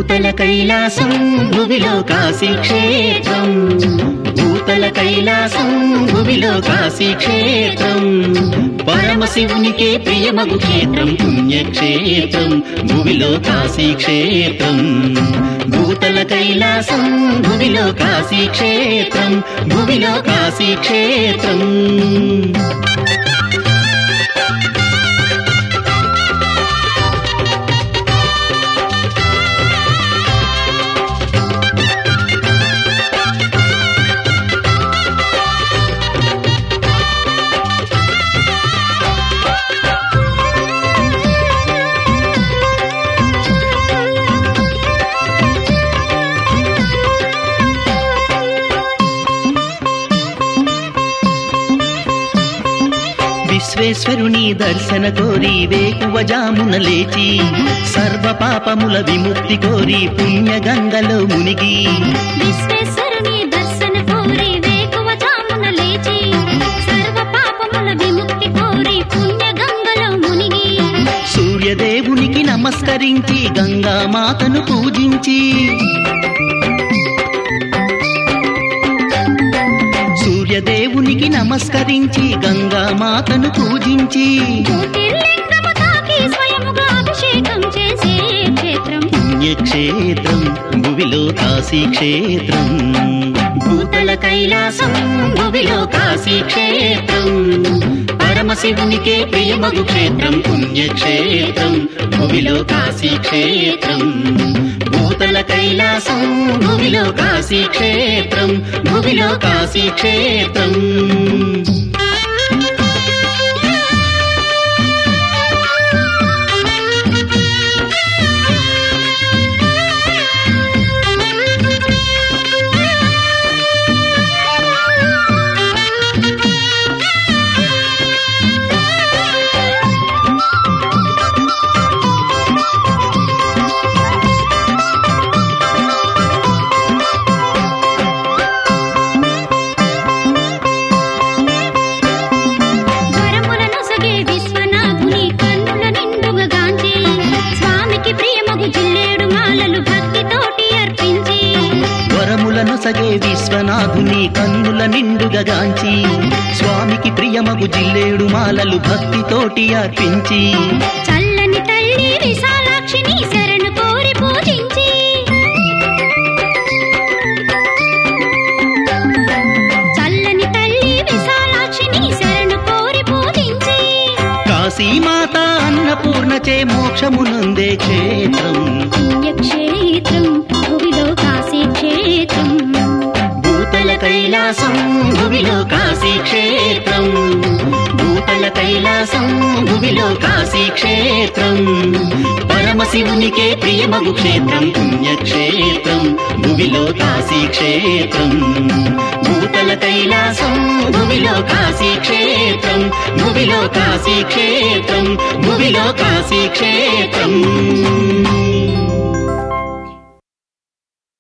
భూతల కైలాసం భువిలో కాశీ క్షేత్రం భూతల కైలాసం భువిలో కాశీ క్షేత్రం పరమశివునికే ప్రియమగు క్షేత్రం పుణ్యక్షేత్రం భువిలో కాశీ క్షేత్రం భూతల కైలాసం భువిలో కాశీ క్షేత్రం భువిలో కాశీ క్షేత్రం విశ్వేశ్వరుని దర్శన కోరి వేకువ జామున లేచి సర్వ పాపముల విముక్తి కోరి పుణ్య గంగలో మునిగి విశ్వేశ్వరుని దర్శన కోరి వేకువ జామున లేచి సర్వ పాపముల విముక్తి కోరి పుణ్య గంగలో మునిగి సూర్యదేవునికి నమస్కరించి గంగా మాతను పూజించి సూర్యదేవునికి నమస్కరించి గంగా మాతను పూజించి జ్యోతిర్లింగము తాకి స్వయముగా అభిషేకం చేసే క్షేత్రం పుణ్యక్షేత్రం భువిలో కాశీ క్షేత్రం భూతల కైలాసం భువిలో కాశీ క్షేత్రం పరమశివునికే ప్రియమగు క్షేత్రం పుణ్యక్షేత్రం భువిలో కాశీ క్షేత్రం భూతల కైలాసం భువిలో కాశీ క్షేత్రం భువిలో కాశీ క్షేత్రం వరములను సగే విశ్వనాథుని కన్నుల నిండుగా గాంచి స్వామికి ప్రియమగు జిల్లేడు మాలలు భక్తితోటి అర్పించి వరములను సగే విశ్వనాథుని కన్నుల నిండుగా గాంచి స్వామికి ప్రియమగు జిల్లేడు మాలలు భక్తితోటి అర్పించి చల్లని తల్లి విశాలాక్షిని శరణు కోరి పూజించి చల్లని తల్లి విశాలాక్షిని శరణు కోరి పూజించి కాశీమాత అన్నపూర్ణచే మోక్షమునుందే క్షేత్రం పుణ్యక్షేత్రం భువిలో కాశీ క్షేత్రం భూతల కైలాసం భువిలో కాశీ క్షేత్రం భూతల కైలాసం భువిలో కాశీ క్షేత్రం పరమశివునికే ప్రియమగు క్షేత్రం పుణ్యక్షేత్రం భువిలో కాశీ క్షేత్రం భూతల కైలాసం భువిలో కాశీ క్షేత్రం భువిలో కాశీ క్షేత్రం భువిలో కాశీ క్షేత్రం